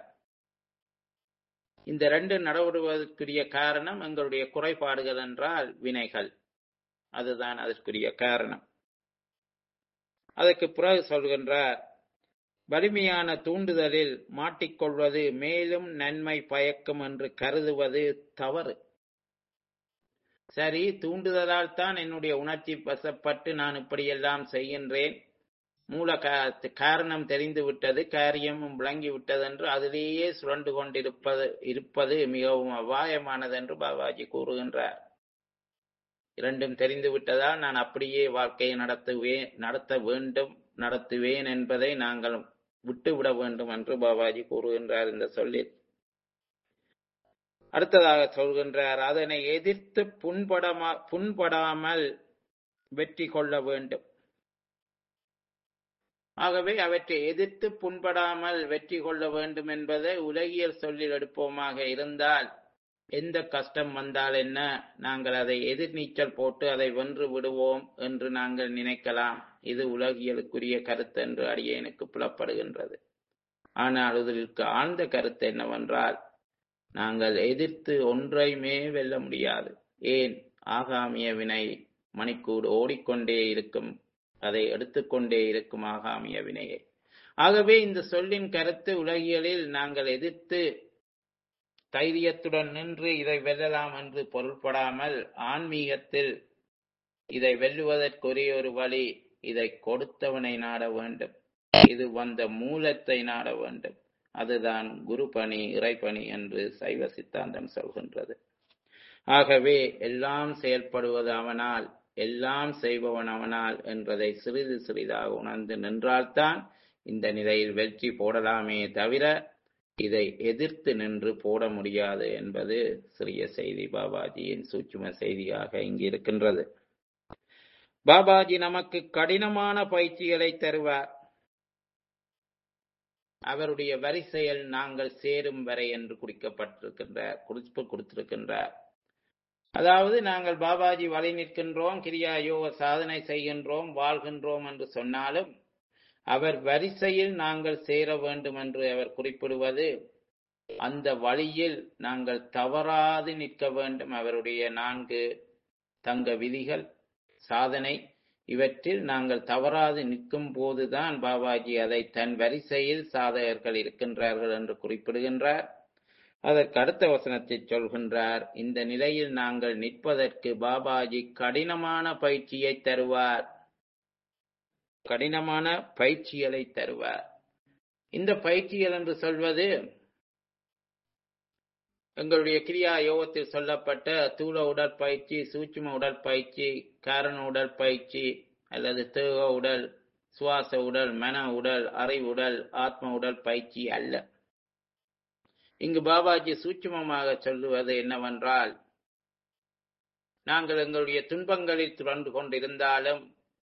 இந்த ரெண்டு நடவடுவதற்குரிய காரணம் எங்களுடைய குறைபாடுகள் என்றால் வினைகள் அதுதான் அதற்குரிய காரணம் அதற்கு பிறகு சொல்கின்றார் வலிமையான தூண்டுதலில் மாட்டிக்கொள்வது மேலும் நன்மை பயக்கும் என்று கருதுவது தவறு சரி தூண்டுதலால் தான் என்னுடைய உணர்ச்சி வசப்பட்டு நான் இப்படியெல்லாம் செய்கின்றேன் மூல காரணம் தெரிந்து விட்டது காரியமும் விளங்கி விட்டது என்று அதிலேயே சுரண்டு கொண்டிருப்பது இருப்பது மிகவும் அபாயமானது என்று பாபாஜி கூறுகின்றார் இரண்டும் தெரிந்து விட்டதால் நான் அப்படியே வாழ்க்கையை நடத்துவேன் நடத்த வேண்டும் நடத்துவேன் என்பதை நாங்கள் விட்டுவிட வேண்டும் என்று பாபாஜி கூறுகின்றார் இந்த சொல்லில் அடுத்ததாக சொல்கின்றார் அதனை எதிர்த்து புண்படமா புண்படாமல் வெற்றி கொள்ள வேண்டும் ஆகவே அவற்றை எதிர்த்து புண்படாமல் வெற்றி கொள்ள வேண்டும் என்பதை உலகியல் சொல்லில் எடுப்போமாக இருந்தால் எந்த கஷ்டம் வந்தால் என்ன நாங்கள் அதை எதிர்நீச்சல் போட்டு அதை வென்று விடுவோம் என்று நாங்கள் நினைக்கலாம் இது உலகியலுக்குரிய கருத்து என்று அடியேனுக்கு புலப்படுகின்றது ஆனால் இதற்கு ஆழ்ந்த கருத்து என்னவென்றால் நாங்கள் எதிர்த்து ஒன்றையுமே வெல்ல முடியாது ஏன் ஆகாமிய வினை மணிக்கூடு ஓடிக்கொண்டே இருக்கும் அதை எடுத்துக்கொண்டே இருக்கும் ஆகாமிய வினையை ஆகவே இந்த சொல்லின் கருத்து உலகியலில் நாங்கள் எதிர்த்து தைரியத்துடன் நின்று இதை வெல்லலாம் என்று பொருள்படாமல் ஆன்மீகத்தில் இதை வெல்லுவதற்குரிய ஒரு வழி இதை கொடுத்தவனை நாட வேண்டும் இது வந்த மூலத்தை நாட வேண்டும் அதுதான் குரு பணி இறைப்பணி என்று சைவ சித்தாந்தம் சொல்கின்றது ஆகவே எல்லாம் செயல்படுவது அவனால் எல்லாம் செய்பவன் அவனால் என்றதை சிறிது சிறிதாக உணர்ந்து நின்றால்தான் இந்த நிலையில் வெற்றி போடலாமே தவிர இதை எதிர்த்து நின்று போட முடியாது என்பது சிறிய செய்தி பாபாஜியின் சூட்சும செய்தியாக இங்கு இருக்கின்றது பாபாஜி நமக்கு கடினமான பயிற்சிகளை தருவார் அவருடைய வரிசையில் நாங்கள் சேரும் வரை என்று குறிக்கப்பட்டிருக்கின்றார் குறிப்பு கொடுத்திருக்கின்றார் அதாவது நாங்கள் பாபாஜி வழி நிற்கின்றோம் கிரியா யோக சாதனை செய்கின்றோம் வாழ்கின்றோம் என்று சொன்னாலும் அவர் வரிசையில் நாங்கள் சேர வேண்டும் என்று அவர் குறிப்பிடுவது அந்த வழியில் நாங்கள் தவறாது நிற்க வேண்டும் அவருடைய நான்கு தங்க விதிகள் சாதனை இவற்றில் நாங்கள் தவறாது நிற்கும் போதுதான் பாபாஜி அதை தன் வரிசையில் சாதகர்கள் இருக்கின்றார்கள் என்று குறிப்பிடுகின்றார் அதற்கு அடுத்த வசனத்தை சொல்கின்றார் இந்த நிலையில் நாங்கள் நிற்பதற்கு பாபாஜி கடினமான பயிற்சியை தருவார் கடினமான பயிற்சிகளை தருவார் இந்த பயிற்சிகள் என்று சொல்வது எங்களுடைய கிரியா யோகத்தில் சொல்லப்பட்ட தூள உடற்பயிற்சி சூட்சும உடற்பயிற்சி காரண உடற்பயிற்சி அல்லது தேக உடல் சுவாச உடல் மன உடல் அறிவுடல் ஆத்ம உடல் பயிற்சி அல்ல இங்கு பாபாஜி சூட்சுமமாக சொல்லுவது என்னவென்றால் நாங்கள் எங்களுடைய துன்பங்களில் துறந்து கொண்டிருந்தாலும்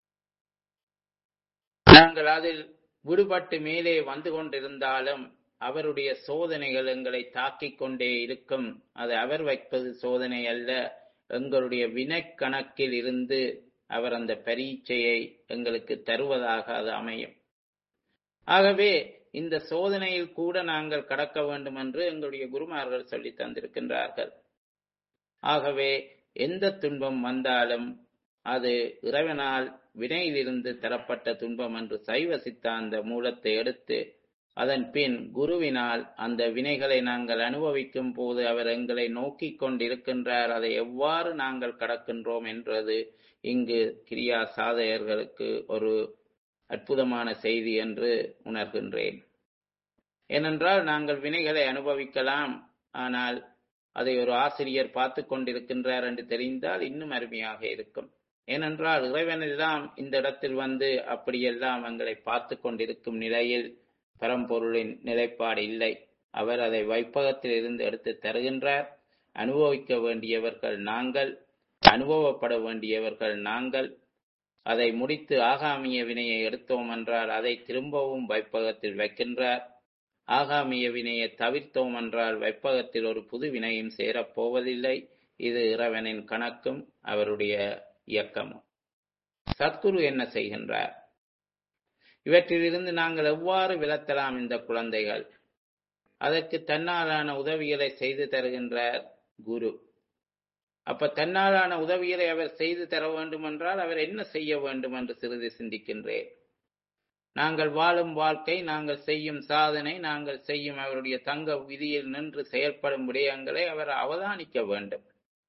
நாங்கள் அதில் விடுபட்டு மேலே வந்து கொண்டிருந்தாலும் அவருடைய சோதனைகள் எங்களை தாக்கிக் கொண்டே இருக்கும் அது அவர் வைப்பது சோதனை அல்ல எங்களுடைய வினைக்கணக்கில் இருந்து அவர் அந்த பரீட்சையை எங்களுக்கு தருவதாக அது அமையும் ஆகவே இந்த சோதனையில் கூட நாங்கள் கடக்க வேண்டும் என்று எங்களுடைய குருமார்கள் சொல்லி தந்திருக்கின்றார்கள் ஆகவே எந்த துன்பம் வந்தாலும் அது இறைவனால் வினையிலிருந்து தரப்பட்ட துன்பம் என்று சைவ சித்தாந்த மூலத்தை எடுத்து அதன் பின் குருவினால் அந்த வினைகளை நாங்கள் அனுபவிக்கும் போது அவர் எங்களை நோக்கிக் கொண்டிருக்கின்றார் அதை எவ்வாறு நாங்கள் கடக்கின்றோம் என்றது இங்கு கிரியா சாதகர்களுக்கு ஒரு அற்புதமான செய்தி என்று உணர்கின்றேன் ஏனென்றால் நாங்கள் வினைகளை அனுபவிக்கலாம் ஆனால் அதை ஒரு ஆசிரியர் பார்த்து கொண்டிருக்கின்றார் என்று தெரிந்தால் இன்னும் அருமையாக இருக்கும் ஏனென்றால் இறைவனெல்லாம் இந்த இடத்தில் வந்து அப்படியெல்லாம் எங்களை பார்த்து கொண்டிருக்கும் நிலையில் பரம்பொருளின் நிலைப்பாடு இல்லை அவர் அதை வைப்பகத்தில் இருந்து எடுத்து தருகின்றார் அனுபவிக்க வேண்டியவர்கள் நாங்கள் அனுபவப்பட வேண்டியவர்கள் நாங்கள் அதை முடித்து ஆகாமிய வினையை எடுத்தோம் என்றால் அதை திரும்பவும் வைப்பகத்தில் வைக்கின்றார் ஆகாமிய வினையை தவிர்த்தோம் என்றால் வைப்பகத்தில் ஒரு புது வினையும் சேரப்போவதில்லை இது இறைவனின் கணக்கும் அவருடைய இயக்கமும் சத்குரு என்ன செய்கின்றார் இவற்றிலிருந்து நாங்கள் எவ்வாறு விலத்தலாம் இந்த குழந்தைகள் அதற்கு தன்னாலான உதவிகளை செய்து தருகின்றார் குரு அப்ப தன்னாலான உதவிகளை அவர் செய்து தர வேண்டும் என்றால் அவர் என்ன செய்ய வேண்டும் என்று சிறிது சிந்திக்கின்றேன் நாங்கள் வாழும் வாழ்க்கை நாங்கள் செய்யும் சாதனை நாங்கள் செய்யும் அவருடைய தங்க விதியில் நின்று செயல்படும் விடயங்களை அவர் அவதானிக்க வேண்டும்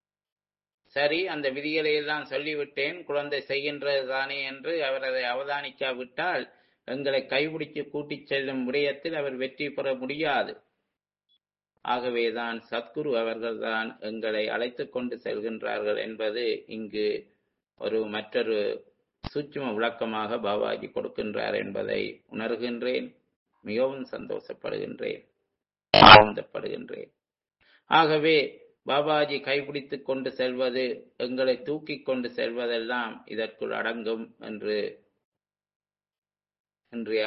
சரி அந்த விதிகளை எல்லாம் சொல்லிவிட்டேன் குழந்தை செய்கின்றது தானே என்று அவர் அதை அவதானிக்காவிட்டால் எங்களை கைபிடிச்சு கூட்டிச் செல்லும் விடயத்தில் அவர் வெற்றி பெற முடியாது ஆகவேதான் சத்குரு அவர்கள்தான் எங்களை அழைத்து கொண்டு செல்கின்றார்கள் என்பது இங்கு ஒரு மற்றொரு சூட்சும விளக்கமாக பாபாஜி கொடுக்கின்றார் என்பதை உணர்கின்றேன் மிகவும் சந்தோஷப்படுகின்றேன் ஆனந்தப்படுகின்றேன் ஆகவே பாபாஜி கைப்பிடித்துக் கொண்டு செல்வது எங்களை தூக்கிக் கொண்டு செல்வதெல்லாம் இதற்குள் அடங்கும் என்று இன்றைய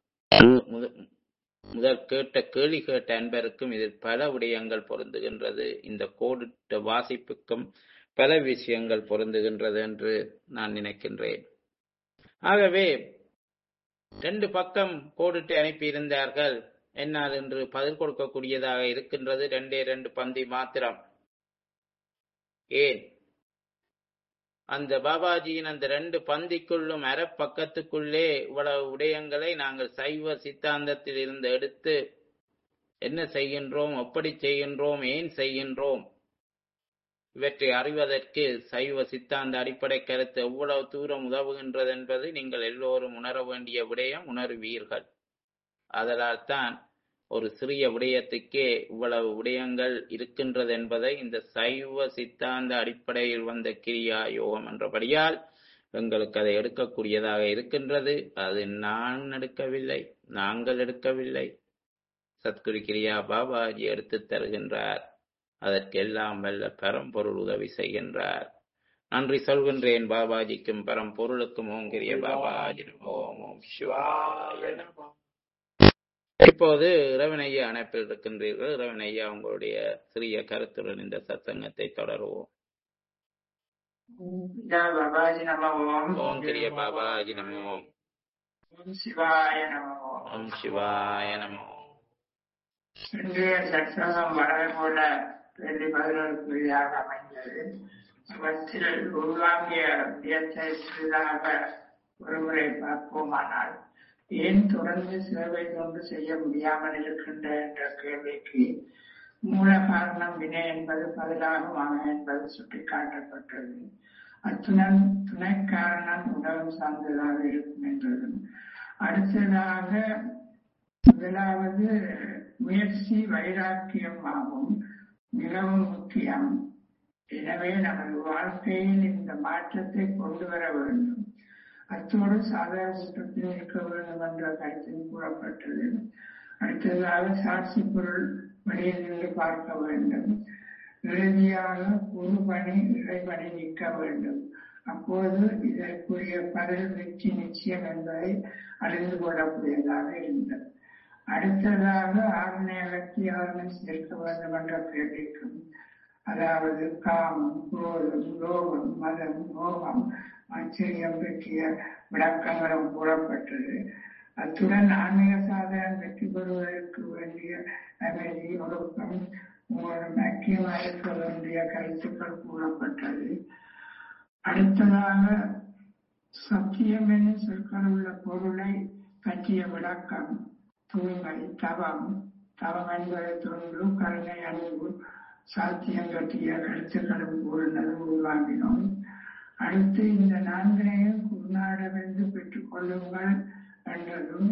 முதல் கேட்ட கேள்வி கேட்ட அன்பருக்கும் இதில் பல விடயங்கள் பொருந்துகின்றது இந்த கோடிட்ட வாசிப்புக்கும் பல விஷயங்கள் பொருந்துகின்றது என்று நான் நினைக்கின்றேன் ஆகவே ரெண்டு பக்கம் கோடிட்டு அனுப்பியிருந்தார்கள் என்னால் இன்று பதில் கொடுக்கக்கூடியதாக இருக்கின்றது ரெண்டே ரெண்டு பந்தி மாத்திரம் ஏன் அந்த பாபாஜியின் அந்த ரெண்டு பந்திக்குள்ளும் அறப்பக்கத்துக்குள்ளே இவ்வளவு விடயங்களை நாங்கள் சைவ சித்தாந்தத்தில் இருந்து எடுத்து என்ன செய்கின்றோம் எப்படி செய்கின்றோம் ஏன் செய்கின்றோம் இவற்றை அறிவதற்கு சைவ சித்தாந்த அடிப்படை கருத்து எவ்வளவு தூரம் உதவுகின்றது என்பது நீங்கள் எல்லோரும் உணர வேண்டிய விடயம் உணர்வீர்கள் அதனால் தான் ஒரு சிறிய விடயத்துக்கே இவ்வளவு விடயங்கள் இருக்கின்றது என்பதை இந்த சைவ சித்தாந்த அடிப்படையில் வந்த கிரியா யோகம் என்றபடியால் எங்களுக்கு அதை எடுக்கக்கூடியதாக இருக்கின்றது அது நான் எடுக்கவில்லை நாங்கள் எடுக்கவில்லை சத்குரு கிரியா பாபாஜி எடுத்து தருகின்றார் அதற்கெல்லாம் வல்ல பரம்பொருள் உதவி செய்கின்றார் நன்றி சொல்கின்றேன் பாபாஜிக்கும் பரம்பொருளுக்கும் ஓம் கிரிய பாபாஜி ஓம் ஓம் சிவாய நமோ இப்போது இரவனையா அணைப்பில் இருக்கின்றீர்கள் இரவனையா உங்களுடைய சிறிய கருத்துடன் இந்த சத்சங்கத்தை தொடருவோம் பாபாஜி நம ஓம் ஓம் கிரிய பாபாஜி நமோ ஓம் சிவாய நம ஓம் ஓம் சிவாய நமோ இன்றைய சத்சங்கம் வரவை போல வெள்ளி பதினொரு புரியாக அமைந்தது அவற்றில் உள்வாங்கிய வியத்தை சிறிதாக ஒருமுறை பார்ப்போமானால் ஏன் தொடர்ந்து சேவை கொண்டு செய்ய முடியாமல் இருக்கின்ற என்ற கேள்விக்கு மூல காரணம் வினை என்பது பதிலாகுமாக என்பது சுட்டிக்காட்டப்பட்டது அத்துடன் துணை காரணம் உடல் சார்ந்ததாக இருக்கும் என்றதும் அடுத்ததாக முதலாவது முயற்சி வைராக்கியம் ஆகும் மிகவும் முக்கியம் எனவே நமது வாழ்க்கையில் இந்த மாற்றத்தை கொண்டு வர வேண்டும் அத்தோடு சாதாரண குற்றத்தில் இருக்க வேண்டும் என்ற கருத்தில் கூறப்பட்டது அடுத்ததாக சாட்சி பொருள் வெளியிலிருந்து பார்க்க வேண்டும் இறுதியாக குரு பணி இறைபணி நிற்க வேண்டும் அப்போது இதற்குரிய பதில் வெற்றி நிச்சயம் என்பதை அறிந்து கொள்ளக்கூடியதாக இருந்தது அடுத்ததாக ஆறுநேரத்தி ஆறுனை சேர்க்க வேண்டும் என்ற கேள்விக்கும் அதாவது காமம் குரோதம் லோகம் மதம் மோகம் ஆச்சரியம் பற்றிய விளக்கங்களும் கூறப்பட்டது அத்துடன் ஆன்மீக சாதனம் வெற்றி பெறுவதற்கு வேண்டிய அமைதி ஒழுக்கம் மூலம் ஐக்கியமாக இருக்க வேண்டிய கருத்துக்கள் கூறப்பட்டது அடுத்ததாக சத்தியம் என்னும் சொற்கள் உள்ள பொருளை பற்றிய விளக்கம் தூய்மை தவம் தவம் என்பது தொன்று கருணை அன்பு சாத்தியம் பற்றிய கருத்துக்களும் கூறினது உருவாக்கினோம் அடுத்து இந்த நான்கினையும் குருநாடமிருந்து பெற்றுக் கொள்ளுங்கள் என்றதும்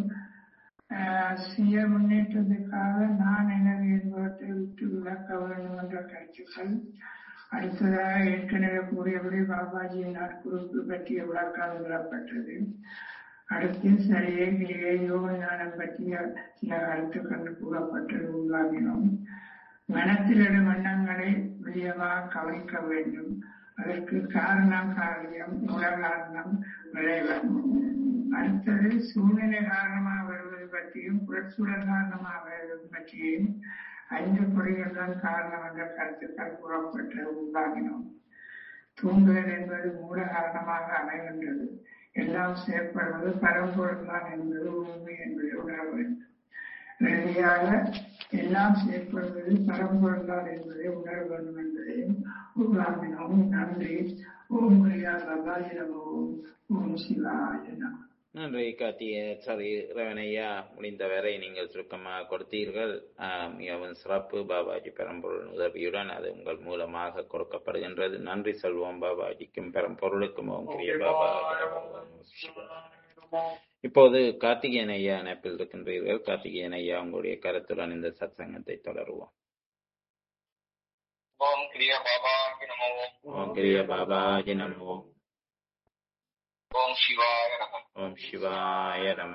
சுய முன்னேற்றத்துக்காக நான் எனது என்பவற்றை விட்டு விளக்க வேண்டும் என்ற கருத்துக்கள் அடுத்ததாக ஏற்கனவே கூறியபடி பாபாஜியின் நாட்குறிப்பு பற்றிய விளக்கம் விடப்பட்டது அடுத்து சரியை கிரியை யோக ஞானம் பற்றிய சில கருத்துக்கள் கூறப்பட்டது உருவாகினோம் மனத்தில் எழும் எண்ணங்களை வெளியமாக கவனிக்க வேண்டும் அதற்கு காரணம் காரியம் மூல காரணம் விளைவன் அடுத்தது சூழ்நிலை காரணமாக வருவது பற்றியும் புறச்சூழல் காரணமாக வருவது பற்றியும் ஐந்து பொறிகள் தான் காரணம் என்ற கருத்துக்கள் கூறப்பட்டு உருவாகினோம் தூண்டுதல் என்பது மூல காரணமாக அமைகின்றது எல்லாம் செயற்படுவது பரம்பொருள் தான் என்பது உண்மை என்பதை உணர வேண்டும் இறுதியாக எல்லாம் செயற்படுவது பரம்பொருள் தான் என்பதை உணர வேண்டும் என்பதையும் உருவாகினோம் நன்றி ஓம் கிரியா சதாயிரமோ ஓம் சிவாய நம நன்றி காட்டிய சாரி ரவணையா முடிந்தவரை நீங்கள் சுருக்கமாக கொடுத்தீர்கள் ஆஹ், மிகவும் சிறப்பு பாபாஜி பெரம்பொருள் உதவியுடன் அது உங்கள் மூலமாக கொடுக்கப்படுகின்றது நன்றி சொல்வோம் பாபாஜிக்கும் பெரம்பொருளுக்கும் ஓம் கிரிய பாபாஜி இப்போது கார்த்திகேயன் ஐயா இணைப்பில் இருக்கின்றீர்கள் கார்த்திகேயன் ஐயா உங்களுடைய கருத்துடன் இந்த சத்சங்கத்தை தொடருவோம் ஓம் கிரியா பாபாஜி நமோ ஓம் கிரிய பாபாஜி நமோ ஓம் சிவாய நம ஓம் சிவாய நம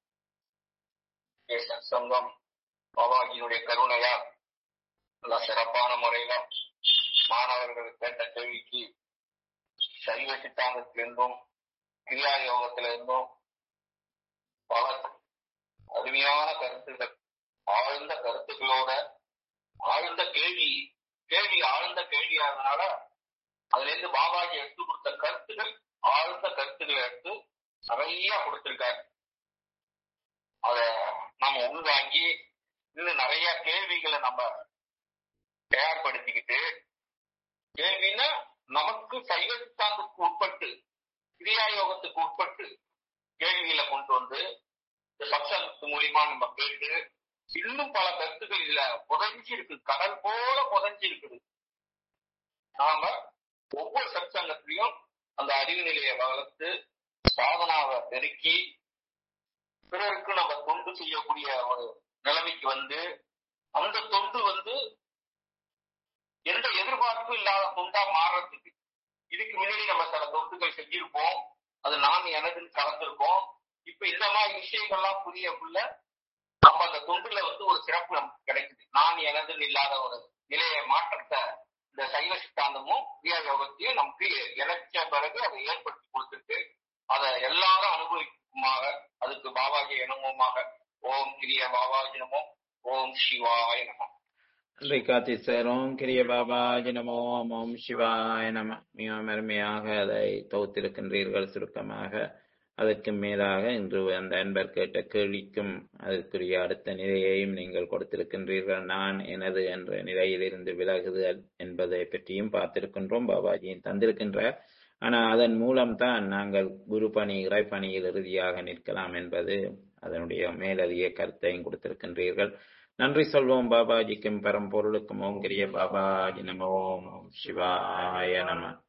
சங்கம் பாபாஜியினுடைய கருணையால் நல்ல சிறப்பான முறையில மாணவர்கள் கேட்ட கேள்விக்கு சைவ சித்தாந்தத்திலிருந்தும் கிரியா யோகத்திலிருந்தும் பல அருமையான கருத்துக்கள் ஆழ்ந்த கருத்துக்களோட ஆழ்ந்த கேள்வி கேள்வி ஆழ்ந்த கேள்வியானதுனால அதுல இருந்து பாபாஜி எடுத்து கொடுத்த கருத்துக்கள் ஆழ்ந்த கருத்துக்களை எடுத்து நிறைய கொடுத்திருக்காரு அத நம்ம உள்வாங்கி இன்னும் நிறைய கேள்விகளை நம்ம தயார்படுத்திக்கிட்டு கேள்வின்னா நமக்கு சைவ சித்தாந்தத்துக்கு உட்பட்டு கிரியா யோகத்துக்கு உட்பட்டு கேள்விகளை கொண்டு வந்து இந்த சப்சங்கத்து மூலியமா நம்ம கேட்டு இன்னும் பல கருத்துக்கள் இதுல புதைஞ்சு இருக்கு கடல் போல புதைஞ்சு இருக்குது நாம ஒவ்வொரு சத்சங்கத்திலையும் அந்த அறிவு நிலையை வளர்த்து சாதனாவை பெருக்கி பிறருக்கு நம்ம தொண்டு செய்யக்கூடிய ஒரு நிலைமைக்கு வந்து அந்த தொண்டு வந்து எந்த எதிர்பார்ப்பும் இல்லாத தொண்டா மாறுறதுக்கு இதுக்கு முன்னாடி நம்ம சில தொண்டுகள் செஞ்சிருப்போம் அது நான் எனதுன்னு கலந்துருக்கோம் இப்ப இந்த மாதிரி விஷயங்கள்லாம் புரியக்குள்ள நம்ம அந்த தொண்டுல வந்து ஒரு சிறப்பு நமக்கு கிடைக்குது நான் எனதுன்னு இல்லாத ஒரு நிலையை மாற்றத்தை இந்த சைவ சித்தாந்தமும் கிரியா யோகத்தையும் நமக்கு இணைச்ச பிறகு அதை ஏற்படுத்தி கொடுத்துருக்கு அதை எல்லாரும் அனுபவிக்குமாக அதுக்கு பாபாஜி இனமுமாக ஓம் கிரிய பாபாஜி நமோ ஓம் சிவாய நமோ நன்றி கார்த்தி சார் ஓம் கிரிய பாபாஜி நமோ ஓம் ஓம் சிவாய நம மிகவும் அருமையாக அதை தொகுத்திருக்கின்றீர்கள் சுருக்கமாக அதற்கு மேலாக இன்று அந்த அன்பர் கேட்ட கேள்விக்கும் அதற்குரிய அடுத்த நிலையையும் நீங்கள் கொடுத்திருக்கின்றீர்கள் நான் எனது என்ற நிலையிலிருந்து விலகுதல் என்பதை பற்றியும் பார்த்திருக்கின்றோம் பாபாஜியும் தந்திருக்கின்றார் ஆனால் அதன் மூலம்தான் நாங்கள் குரு பணி இறைப்பணியில் இறுதியாக நிற்கலாம் என்பது அதனுடைய மேலதிக கருத்தையும் கொடுத்திருக்கின்றீர்கள் நன்றி சொல்வோம் பாபாஜிக்கும் பரம்பொருளுக்கும் ஓம் கிரிய பாபாஜி நம ஓம் ஓம் சிவாய நம